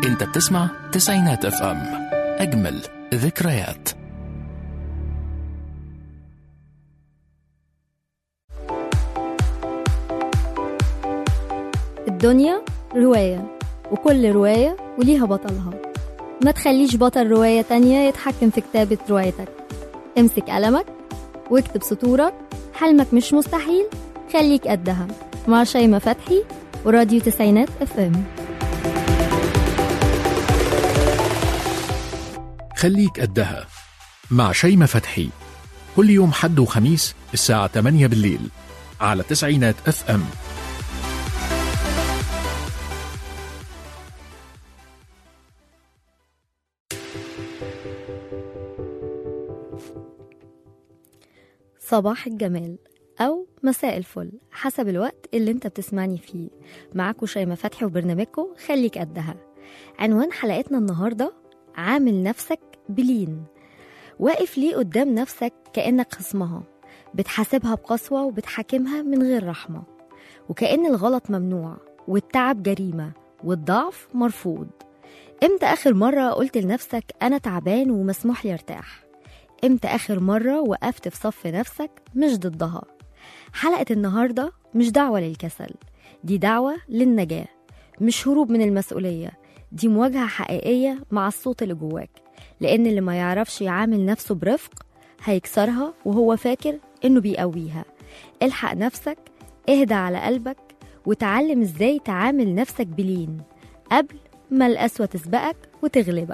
انت بتسمع تسعينات اف ام اجمل ذكريات الدنيا رواية وكل رواية وليها بطلها ما تخليش بطل رواية تانية يتحكم في كتابة روايتك امسك قلمك واكتب سطورك حلمك مش مستحيل خليك قدها مع شيماء فتحي وراديو تسعينات اف ام خليك قدها مع شيماء فتحي كل يوم حد وخميس الساعة 8 بالليل على تسعينات اف ام صباح الجمال أو مساء الفل حسب الوقت اللي انت بتسمعني فيه معاكم شيماء فتحي وبرنامجكم خليك قدها عنوان حلقتنا النهاردة عامل نفسك بلين واقف ليه قدام نفسك كأنك خصمها بتحاسبها بقسوة وبتحاكمها من غير رحمة وكأن الغلط ممنوع والتعب جريمة والضعف مرفوض امتى آخر مرة قلت لنفسك أنا تعبان ومسموح لي ارتاح امتى آخر مرة وقفت في صف نفسك مش ضدها حلقة النهاردة مش دعوة للكسل دي دعوة للنجاة مش هروب من المسؤولية دي مواجهة حقيقية مع الصوت اللي جواك لأن اللي ما يعرفش يعامل نفسه برفق هيكسرها وهو فاكر إنه بيقويها الحق نفسك اهدى على قلبك وتعلم ازاي تعامل نفسك بلين قبل ما القسوة تسبقك وتغلبك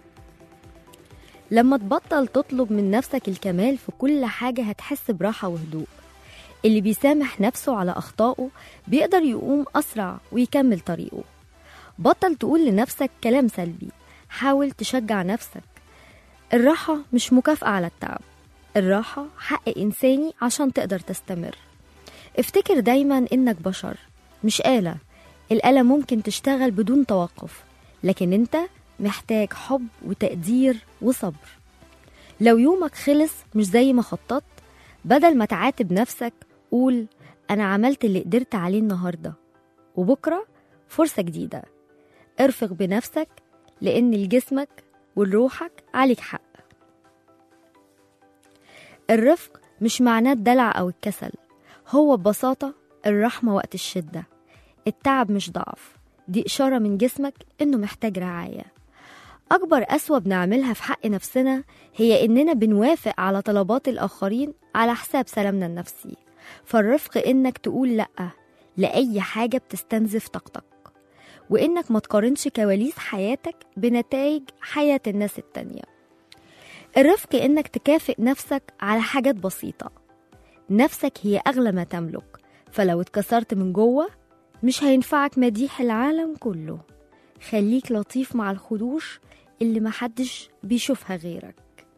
لما تبطل تطلب من نفسك الكمال في كل حاجة هتحس براحة وهدوء اللي بيسامح نفسه على أخطائه بيقدر يقوم أسرع ويكمل طريقه بطل تقول لنفسك كلام سلبي حاول تشجع نفسك الراحة مش مكافأة على التعب الراحة حق إنساني عشان تقدر تستمر افتكر دايما إنك بشر مش آلة الآلة ممكن تشتغل بدون توقف لكن أنت محتاج حب وتقدير وصبر لو يومك خلص مش زي ما خططت بدل ما تعاتب نفسك قول أنا عملت اللي قدرت عليه النهاردة وبكرة فرصة جديدة ارفق بنفسك لأن لجسمك ولروحك عليك حق الرفق مش معناه الدلع أو الكسل هو ببساطة الرحمة وقت الشدة التعب مش ضعف دي إشارة من جسمك إنه محتاج رعاية أكبر قسوة بنعملها في حق نفسنا هي إننا بنوافق على طلبات الآخرين على حساب سلامنا النفسي فالرفق إنك تقول لأ لأي حاجة بتستنزف طاقتك وإنك ما تقارنش كواليس حياتك بنتائج حياة الناس التانية الرفق إنك تكافئ نفسك على حاجات بسيطة نفسك هي أغلى ما تملك فلو اتكسرت من جوه مش هينفعك مديح العالم كله خليك لطيف مع الخدوش اللي محدش بيشوفها غيرك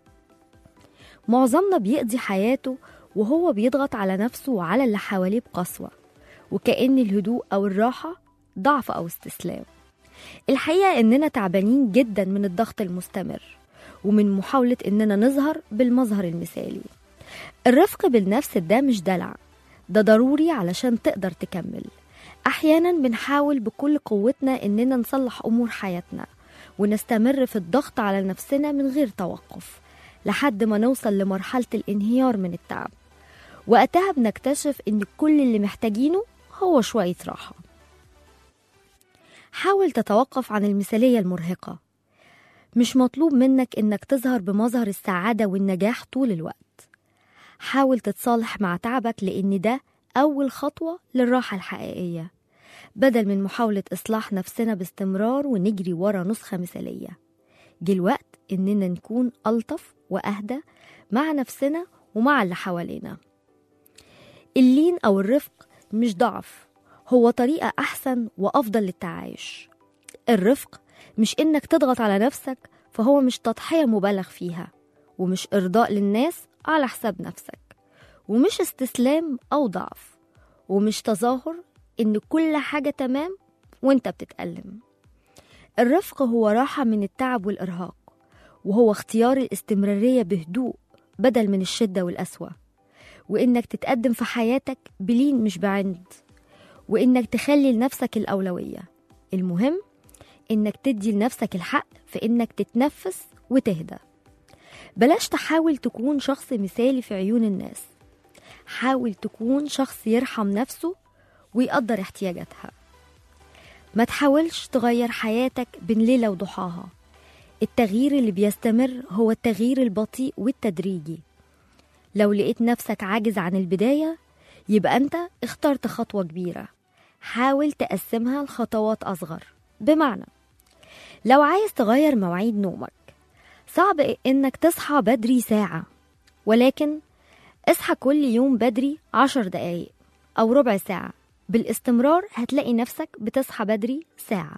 معظمنا بيقضي حياته وهو بيضغط على نفسه وعلى اللي حواليه بقسوة وكأن الهدوء أو الراحة ضعف أو استسلام الحقيقة إننا تعبانين جدا من الضغط المستمر ومن محاولة إننا نظهر بالمظهر المثالي الرفق بالنفس ده مش دلع ده ضروري علشان تقدر تكمل أحيانا بنحاول بكل قوتنا إننا نصلح أمور حياتنا ونستمر في الضغط على نفسنا من غير توقف لحد ما نوصل لمرحلة الانهيار من التعب وقتها بنكتشف إن كل اللي محتاجينه هو شوية راحة حاول تتوقف عن المثالية المرهقة مش مطلوب منك إنك تظهر بمظهر السعادة والنجاح طول الوقت حاول تتصالح مع تعبك لأن ده أول خطوة للراحة الحقيقية بدل من محاولة إصلاح نفسنا باستمرار ونجري ورا نسخة مثالية جه الوقت إننا نكون ألطف وأهدى مع نفسنا ومع اللي حوالينا اللين أو الرفق مش ضعف هو طريقة أحسن وأفضل للتعايش الرفق مش إنك تضغط على نفسك فهو مش تضحية مبالغ فيها ومش إرضاء للناس على حساب نفسك ومش استسلام أو ضعف ومش تظاهر إن كل حاجة تمام وإنت بتتألم الرفق هو راحة من التعب والإرهاق وهو اختيار الاستمرارية بهدوء بدل من الشدة والقسوة وإنك تتقدم في حياتك بلين مش بعند وإنك تخلي لنفسك الأولوية المهم إنك تدي لنفسك الحق في إنك تتنفس وتهدى بلاش تحاول تكون شخص مثالي في عيون الناس حاول تكون شخص يرحم نفسه ويقدر احتياجاتها ما تحاولش تغير حياتك بين ليلة وضحاها التغيير اللي بيستمر هو التغيير البطيء والتدريجي لو لقيت نفسك عاجز عن البداية يبقى أنت اخترت خطوة كبيرة حاول تقسمها لخطوات أصغر بمعنى لو عايز تغير مواعيد نومك صعب إنك تصحى بدري ساعة ولكن اصحى كل يوم بدري عشر دقايق أو ربع ساعة بالاستمرار هتلاقي نفسك بتصحى بدري ساعة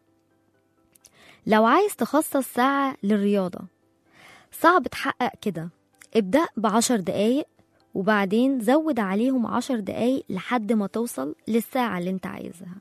لو عايز تخصص ساعة للرياضة صعب تحقق كده ابدأ بعشر دقايق وبعدين زود عليهم عشر دقايق لحد ما توصل للساعة اللي انت عايزها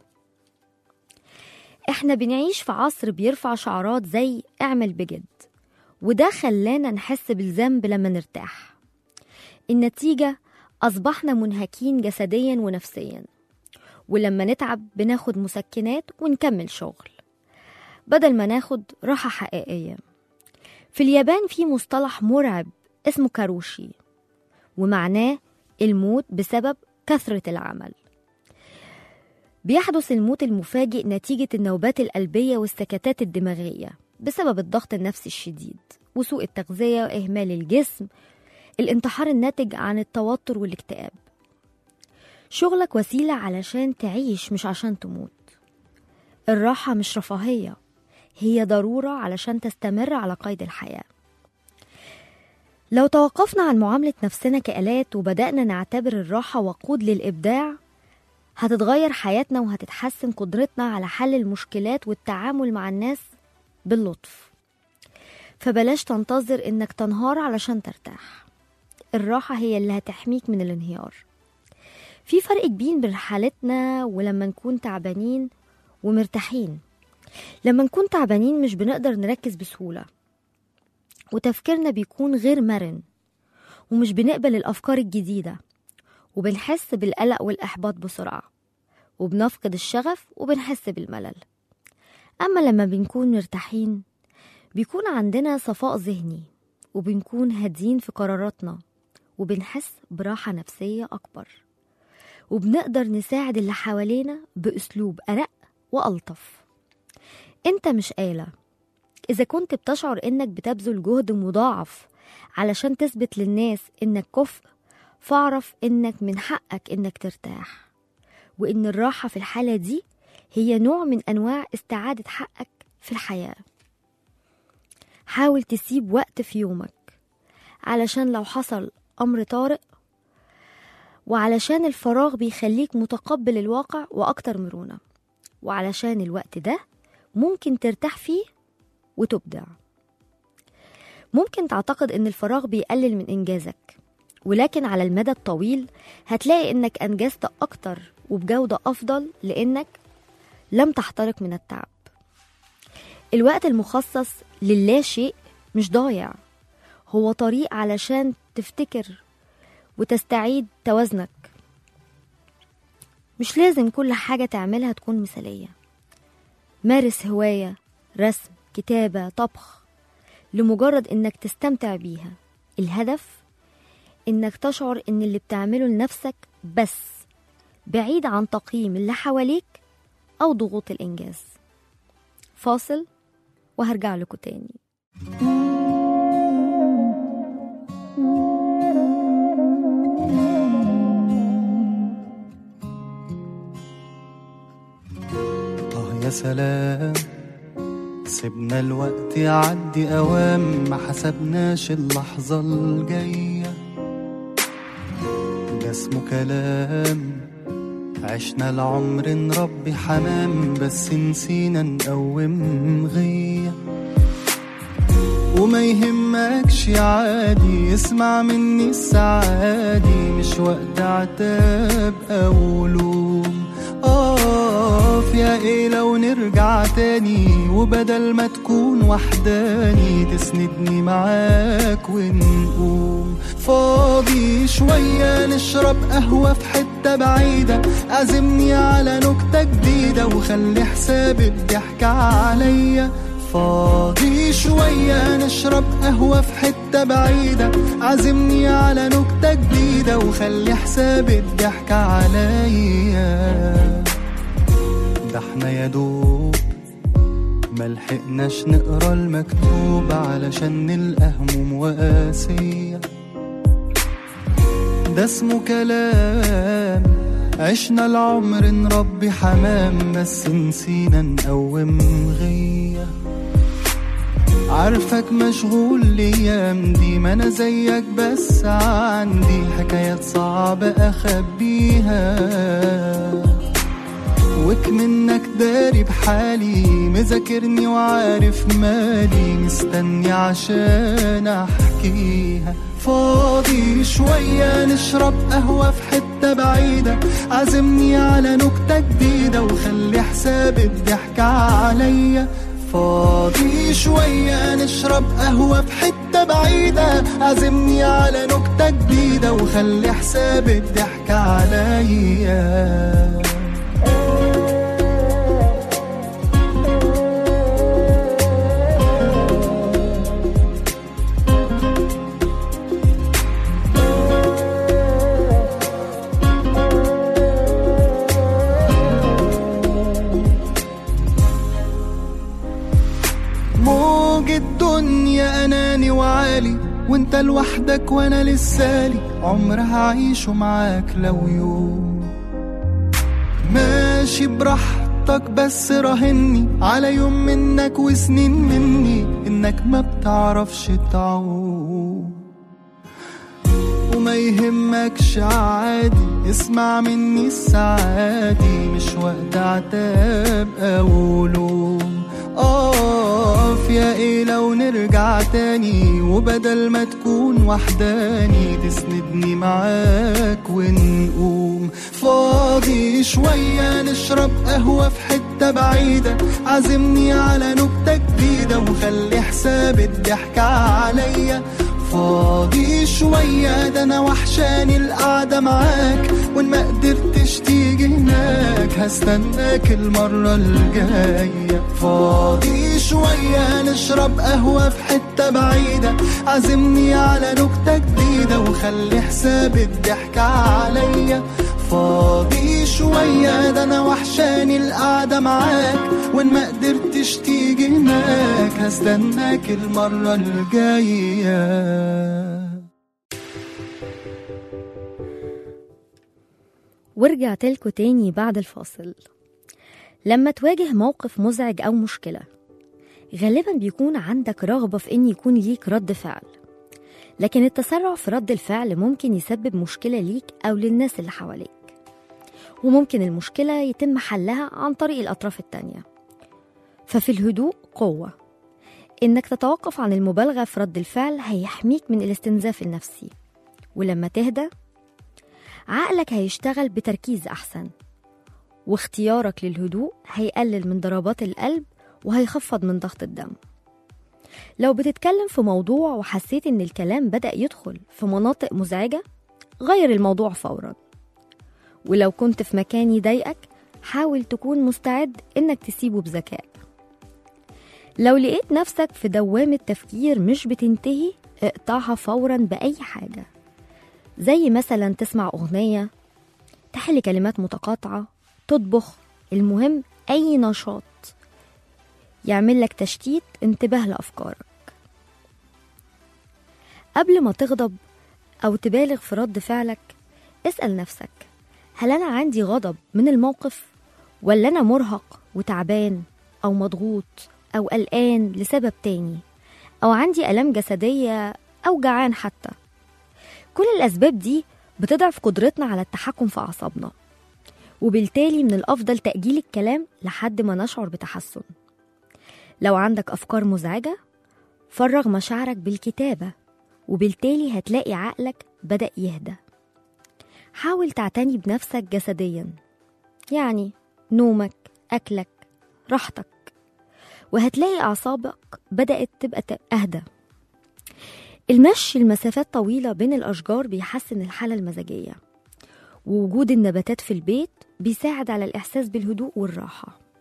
احنا بنعيش في عصر بيرفع شعارات زي اعمل بجد وده خلانا نحس بالذنب لما نرتاح النتيجة أصبحنا منهكين جسديا ونفسيا ولما نتعب بناخد مسكنات ونكمل شغل بدل ما ناخد راحة حقيقية في اليابان في مصطلح مرعب اسمه كاروشي ومعناه الموت بسبب كثرة العمل بيحدث الموت المفاجئ نتيجة النوبات القلبية والسكتات الدماغية بسبب الضغط النفسي الشديد وسوء التغذية وإهمال الجسم الانتحار الناتج عن التوتر والاكتئاب شغلك وسيلة علشان تعيش مش عشان تموت الراحة مش رفاهية هي ضرورة علشان تستمر على قيد الحياة لو توقفنا عن معاملة نفسنا كآلات وبدأنا نعتبر الراحة وقود للإبداع هتتغير حياتنا وهتتحسن قدرتنا على حل المشكلات والتعامل مع الناس باللطف فبلاش تنتظر إنك تنهار علشان ترتاح الراحة هي اللي هتحميك من الانهيار في فرق كبير بين حالتنا ولما نكون تعبانين ومرتاحين لما نكون تعبانين مش بنقدر نركز بسهولة وتفكيرنا بيكون غير مرن ومش بنقبل الأفكار الجديدة وبنحس بالقلق والإحباط بسرعة وبنفقد الشغف وبنحس بالملل أما لما بنكون مرتاحين بيكون عندنا صفاء ذهني وبنكون هادين في قراراتنا وبنحس براحة نفسية أكبر وبنقدر نساعد اللي حوالينا بأسلوب أرق وألطف أنت مش آلة إذا كنت بتشعر إنك بتبذل جهد مضاعف علشان تثبت للناس إنك كفء فاعرف إنك من حقك إنك ترتاح وإن الراحة في الحالة دي هي نوع من أنواع استعادة حقك في الحياة حاول تسيب وقت في يومك علشان لو حصل أمر طارئ وعلشان الفراغ بيخليك متقبل الواقع وأكتر مرونة وعلشان الوقت ده ممكن ترتاح فيه وتبدع ممكن تعتقد ان الفراغ بيقلل من انجازك ولكن على المدى الطويل هتلاقي انك انجزت اكتر وبجودة افضل لانك لم تحترق من التعب الوقت المخصص للا شيء مش ضايع هو طريق علشان تفتكر وتستعيد توازنك مش لازم كل حاجة تعملها تكون مثالية مارس هواية رسم كتابة طبخ لمجرد انك تستمتع بيها الهدف انك تشعر ان اللي بتعمله لنفسك بس بعيد عن تقييم اللي حواليك او ضغوط الانجاز فاصل وهرجع لكم تاني آه يا سلام سيبنا الوقت يعدي أوام ما حسبناش اللحظة الجاية ده اسمه كلام عشنا العمر نربي حمام بس نسينا نقوم غيه وما يهمكش عادي اسمع مني السعادي مش وقت عتاب او لوم اقف يا ايه لو نرجع تاني وبدل ما تكون وحداني تسندني معاك ونقوم فاضي شوية نشرب قهوة في حتة بعيدة عزمني على نكتة جديدة وخلي حساب الضحك عليا فاضي شوية نشرب قهوة في حتة بعيدة عزمني على نكتة جديدة وخلي حساب الضحك عليا ده احنا يا دوب ملحقناش نقرا المكتوب علشان نلقى هموم وقاسية ده اسمه كلام عشنا العمر نربي حمام بس نسينا نقوم غيه عارفك مشغول الايام دي ما انا زيك بس عندي حكايات صعبة اخبيها وك منك داري بحالي مذاكرني وعارف مالي مستني عشان احكيها فاضي شوية نشرب قهوة في حتة بعيدة عزمني على نكتة جديدة وخلي حساب الضحك عليا فاضي شوية نشرب قهوة في حتة بعيدة عزمني على نكتة جديدة وخلي حساب الضحك عليا موج الدنيا اناني وعالي وانت لوحدك وانا لسالي عمر هعيشه معاك لو يوم ماشي براحتك بس راهني على يوم منك وسنين مني انك ما بتعرفش تعوم وما يهمكش عادي اسمع مني السعادي مش وقت عتاب او لوم اقف يا ايه لو نرجع تاني وبدل ما تكون وحداني تسندني معاك ونقوم فاضي شوية نشرب قهوة في حتة بعيدة عزمني على نكتة جديدة وخلي حساب الضحك عليا فاضي شوية ده أنا وحشاني القعدة معاك وإن ما قدرتش تيجي هناك هستناك المرة الجاية فاضي شوية نشرب قهوة في حتة بعيدة عزمني على نكتة جديدة وخلي حساب الضحك عليا فاضي شوية ده أنا وحشاني القعدة معاك وإن ما قدرتش تيجي هناك هستناك المرة الجاية ورجعت لكم تاني بعد الفاصل لما تواجه موقف مزعج أو مشكلة غالبا بيكون عندك رغبة في إن يكون ليك رد فعل لكن التسرع في رد الفعل ممكن يسبب مشكلة ليك أو للناس اللي حواليك وممكن المشكلة يتم حلها عن طريق الأطراف التانية ففي الهدوء قوة إنك تتوقف عن المبالغة في رد الفعل هيحميك من الاستنزاف النفسي ولما تهدى عقلك هيشتغل بتركيز أحسن واختيارك للهدوء هيقلل من ضربات القلب وهيخفض من ضغط الدم لو بتتكلم في موضوع وحسيت إن الكلام بدأ يدخل في مناطق مزعجة غير الموضوع فورا ولو كنت في مكان يضايقك حاول تكون مستعد إنك تسيبه بذكاء لو لقيت نفسك في دوامة تفكير مش بتنتهي اقطعها فورا بأي حاجة زي مثلا تسمع أغنية تحل كلمات متقاطعة تطبخ المهم أي نشاط يعمل لك تشتيت انتباه لأفكارك قبل ما تغضب أو تبالغ في رد فعلك اسأل نفسك هل أنا عندي غضب من الموقف ولا أنا مرهق وتعبان أو مضغوط أو قلقان لسبب تاني أو عندي آلام جسدية أو جعان حتى كل الأسباب دي بتضعف قدرتنا على التحكم في أعصابنا وبالتالي من الأفضل تأجيل الكلام لحد ما نشعر بتحسن لو عندك أفكار مزعجة فرغ مشاعرك بالكتابة وبالتالي هتلاقي عقلك بدأ يهدى حاول تعتني بنفسك جسديا يعني نومك أكلك راحتك وهتلاقي أعصابك بدأت تبقى أهدى المشي لمسافات طويلة بين الأشجار بيحسن الحالة المزاجية ووجود النباتات في البيت بيساعد على الإحساس بالهدوء والراحة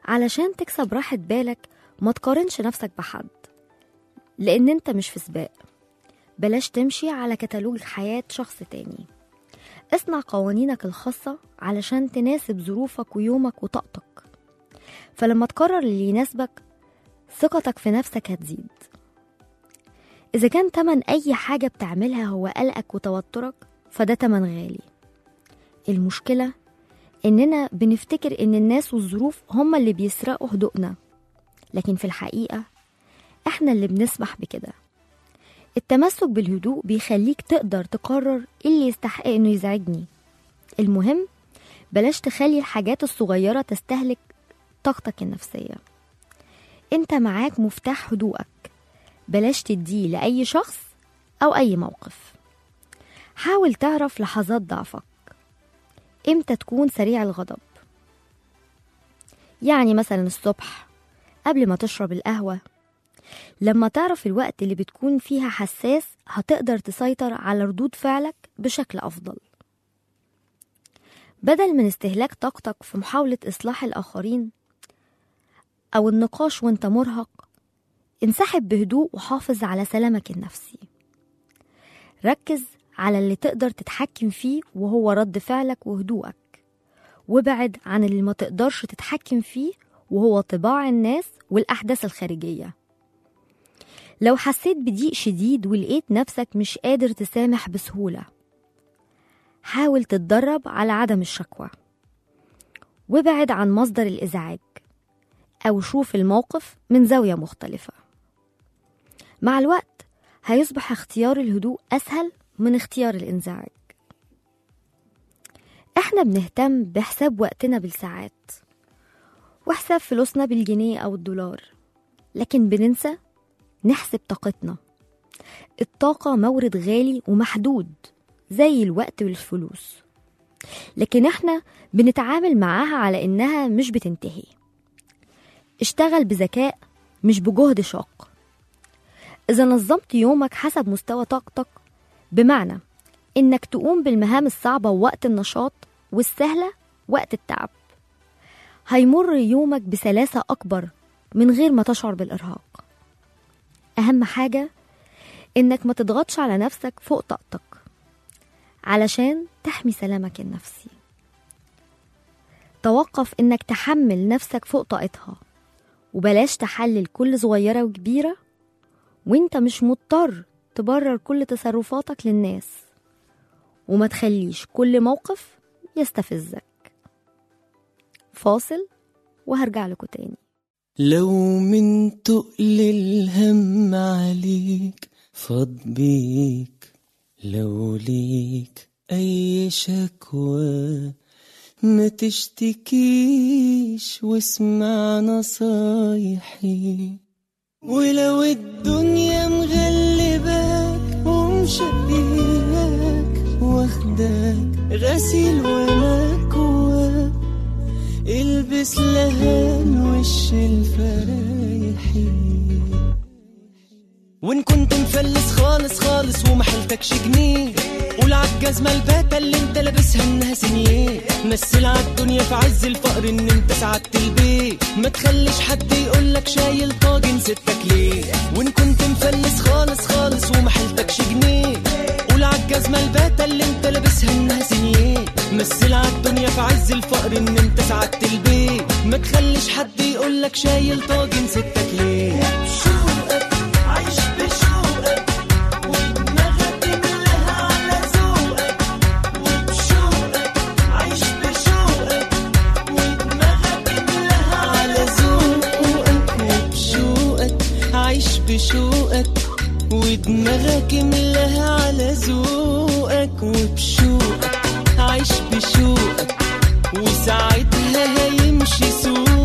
علشان تكسب راحة بالك ما تقارنش نفسك بحد لأن أنت مش في سباق بلاش تمشي على كتالوج حياة شخص تاني اصنع قوانينك الخاصة علشان تناسب ظروفك ويومك وطاقتك فلما تقرر اللي يناسبك ثقتك في نفسك هتزيد إذا كان تمن أي حاجة بتعملها هو قلقك وتوترك فده تمن غالي المشكلة إننا بنفتكر إن الناس والظروف هما اللي بيسرقوا هدوءنا لكن في الحقيقة إحنا اللي بنسمح بكده التمسك بالهدوء بيخليك تقدر تقرر إيه اللي يستحق إنه يزعجني المهم بلاش تخلي الحاجات الصغيرة تستهلك طاقتك النفسية انت معاك مفتاح هدوءك بلاش تديه لأي شخص أو أي موقف حاول تعرف لحظات ضعفك امتى تكون سريع الغضب يعني مثلا الصبح قبل ما تشرب القهوة لما تعرف الوقت اللي بتكون فيها حساس هتقدر تسيطر على ردود فعلك بشكل أفضل بدل من استهلاك طاقتك في محاولة إصلاح الآخرين أو النقاش وانت مرهق انسحب بهدوء وحافظ على سلامك النفسي ركز على اللي تقدر تتحكم فيه وهو رد فعلك وهدوءك وابعد عن اللي ما تقدرش تتحكم فيه وهو طباع الناس والأحداث الخارجية لو حسيت بضيق شديد ولقيت نفسك مش قادر تسامح بسهولة حاول تتدرب على عدم الشكوى وابعد عن مصدر الإزعاج أو شوف الموقف من زاوية مختلفة مع الوقت هيصبح اختيار الهدوء أسهل من اختيار الانزعاج احنا بنهتم بحساب وقتنا بالساعات وحساب فلوسنا بالجنيه أو الدولار لكن بننسى نحسب طاقتنا الطاقة مورد غالي ومحدود زي الوقت والفلوس لكن احنا بنتعامل معاها على انها مش بتنتهي اشتغل بذكاء مش بجهد شاق إذا نظمت يومك حسب مستوى طاقتك بمعنى إنك تقوم بالمهام الصعبة وقت النشاط والسهلة وقت التعب هيمر يومك بسلاسة أكبر من غير ما تشعر بالإرهاق أهم حاجة إنك ما تضغطش على نفسك فوق طاقتك علشان تحمي سلامك النفسي توقف إنك تحمل نفسك فوق طاقتها وبلاش تحلل كل صغيرة وكبيرة وانت مش مضطر تبرر كل تصرفاتك للناس وما تخليش كل موقف يستفزك فاصل وهرجع لكم تاني لو من تقل الهم عليك فاض بيك لو ليك أي شكوى ما تشتكيش واسمع نصايحي ولو الدنيا مغلباك ومشقياك واخداك غسيل ومكواك البس لهان وش الفرايحي وان كنت مفلس خالص خالص وما حيلتكش جنيه قول عالجزمة الباتة اللي انت لابسها انها سنيه مثل عالدنيا في عز الفقر ان انت سعدت البيت ما تخليش حد يقولك شايل طاجن ستك ليه وان كنت مفلس خالص خالص وما حيلتكش جنيه قول عالجزمة الباتة اللي انت لابسها انها سنيه مثل عالدنيا في عز الفقر ان انت سعدت البيت ما تخليش حد يقولك شايل طاجن ستك ليه بشوقك عايش بشوقك ودماغك ملاها على ذوقك وبشوقك عايش بشوقك ودماغك ملاها على ذوقك وبشوقك عايش بشوقك ودماغك ملاها على ذوقك وبشوقك عايش بشوقك وساعتها هيمشي سوقك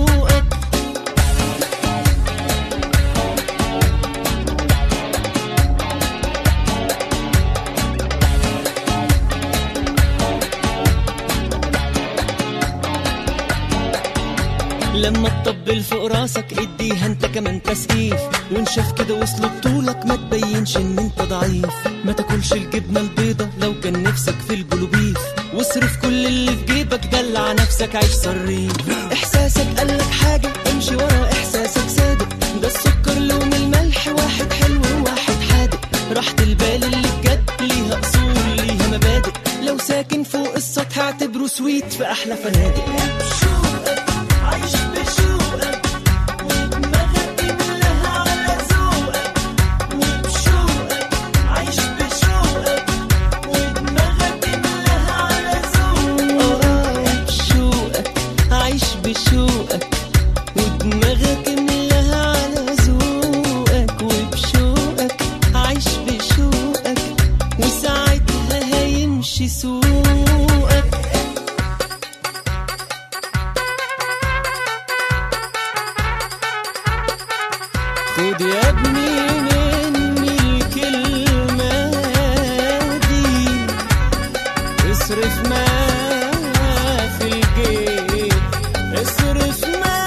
لما تطبل فوق راسك اديها انت كمان تسقيف وان شاف كده وصل بطولك ما تبينش ان انت ضعيف ما تاكلش الجبنه البيضه لو كان نفسك في البلوبيف واصرف كل اللي في جيبك دلع نفسك عيش صريف احساسك قالك حاجة امشي ورا احساسك صادق ده السكر لون الملح واحد حلو وواحد حادق راحة البال اللي بجد ليها اصول ليها مبادئ لو ساكن فوق السطح اعتبره سويت في احلى فنادق عيش بشوقك ودماغك املاها على ذوقك وبشوقك عيش بشوقك ودماغك املاها على ذوقك بشوقك عيش بشوقك ودماغك املاها على ذوقك وبشوقك عيش بشوقك وساعتها هيمشي سوقك خد يا ابني مني الكلمة دي اصرف ما في الجيب اصرف ما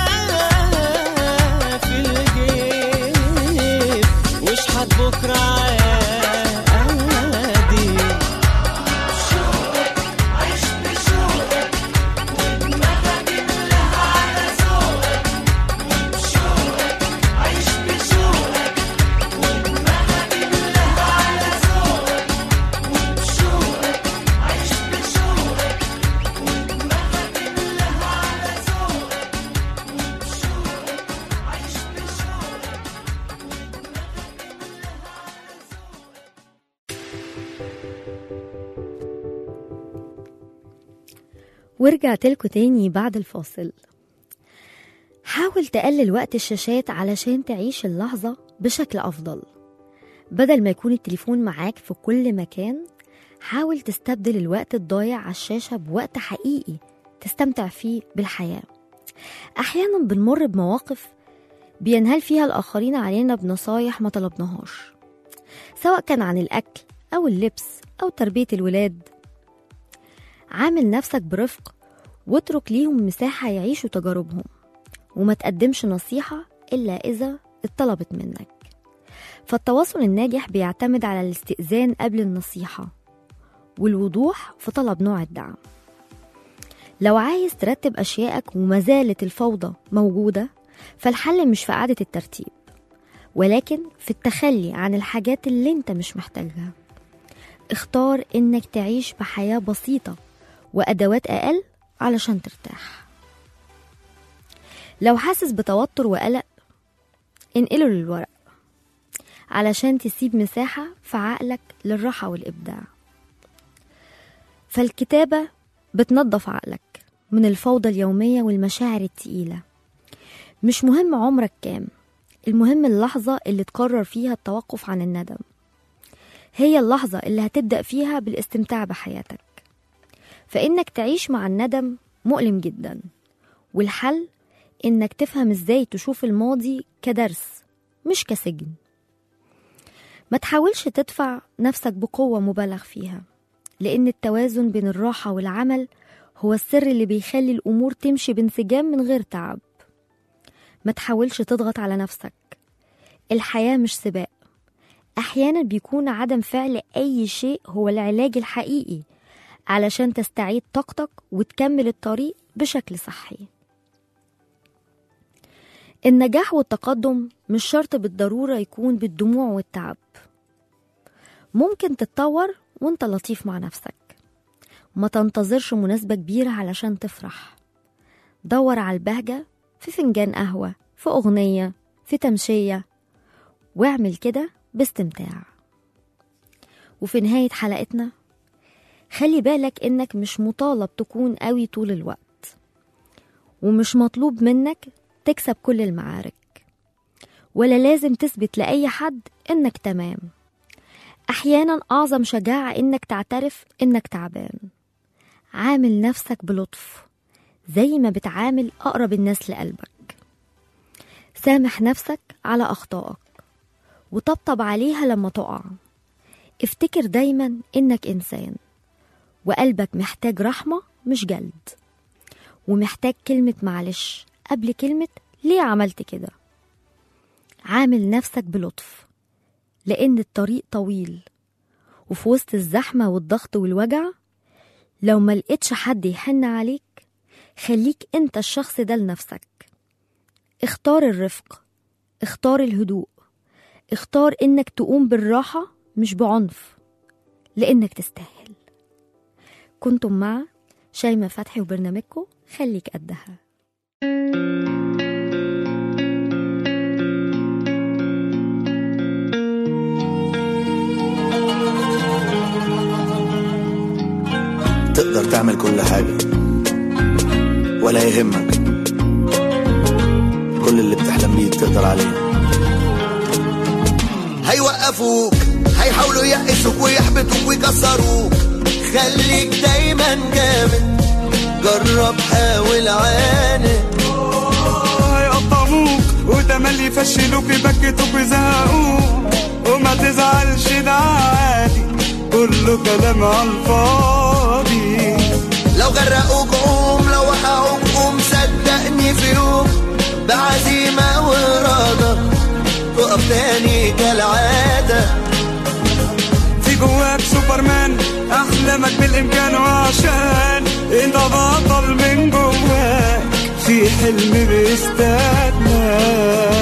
في الجيب واشحت بكرة عادي ورجعت لكم تاني بعد الفاصل حاول تقلل وقت الشاشات علشان تعيش اللحظة بشكل أفضل بدل ما يكون التليفون معاك في كل مكان حاول تستبدل الوقت الضايع على الشاشة بوقت حقيقي تستمتع فيه بالحياة أحيانا بنمر بمواقف بينهال فيها الآخرين علينا بنصايح ما طلبناهاش سواء كان عن الأكل أو اللبس أو تربية الولاد عامل نفسك برفق واترك ليهم مساحة يعيشوا تجاربهم وما تقدمش نصيحة إلا إذا اتطلبت منك فالتواصل الناجح بيعتمد على الاستئذان قبل النصيحة والوضوح في طلب نوع الدعم لو عايز ترتب أشيائك وما زالت الفوضى موجودة فالحل مش في إعادة الترتيب ولكن في التخلي عن الحاجات اللي انت مش محتاجها اختار انك تعيش بحياة بسيطة وأدوات أقل علشان ترتاح لو حاسس بتوتر وقلق انقله للورق علشان تسيب مساحة في عقلك للراحة والإبداع فالكتابة بتنظف عقلك من الفوضى اليومية والمشاعر التقيلة مش مهم عمرك كام المهم اللحظة اللي تقرر فيها التوقف عن الندم هي اللحظة اللي هتبدأ فيها بالاستمتاع بحياتك فإنك تعيش مع الندم مؤلم جدا والحل إنك تفهم إزاي تشوف الماضي كدرس مش كسجن ما تحاولش تدفع نفسك بقوة مبالغ فيها لأن التوازن بين الراحة والعمل هو السر اللي بيخلي الأمور تمشي بانسجام من غير تعب ما تحاولش تضغط على نفسك الحياة مش سباق أحيانا بيكون عدم فعل أي شيء هو العلاج الحقيقي علشان تستعيد طاقتك وتكمل الطريق بشكل صحي النجاح والتقدم مش شرط بالضرورة يكون بالدموع والتعب ممكن تتطور وانت لطيف مع نفسك ما تنتظرش مناسبة كبيرة علشان تفرح دور على البهجة في فنجان قهوة في أغنية في تمشية واعمل كده باستمتاع وفي نهاية حلقتنا خلي بالك إنك مش مطالب تكون قوي طول الوقت ومش مطلوب منك تكسب كل المعارك ولا لازم تثبت لأي حد إنك تمام أحيانا أعظم شجاعة إنك تعترف إنك تعبان عامل نفسك بلطف زي ما بتعامل أقرب الناس لقلبك سامح نفسك على أخطائك وطبطب عليها لما تقع افتكر دايما إنك إنسان وقلبك محتاج رحمة مش جلد ومحتاج كلمة معلش قبل كلمة ليه عملت كده عامل نفسك بلطف لأن الطريق طويل وفي وسط الزحمة والضغط والوجع لو ما لقيتش حد يحن عليك خليك انت الشخص ده لنفسك اختار الرفق اختار الهدوء اختار انك تقوم بالراحة مش بعنف لانك تستاهل كنتم مع شيماء فتحي وبرنامجكم خليك قدها تقدر تعمل كل حاجة ولا يهمك كل اللي بتحلم بيه تقدر عليه هيوقفوك هيحاولوا يقسوك ويحبطوك ويكسروك خليك دايما جامد جرب حاول عاند هيقطعوك وتملي يفشلوك يبكتوك ويزهقوك وما تزعلش ده عادي كله كلام على الفاضي لو غرقوك قوم لو وقعوك قوم صدقني في يوم بعزيمة وإرادة تقف تاني كالعادة في جواك سوبرمان احلامك بالامكان وعشان انت بطل من جواك في حلم بيستناك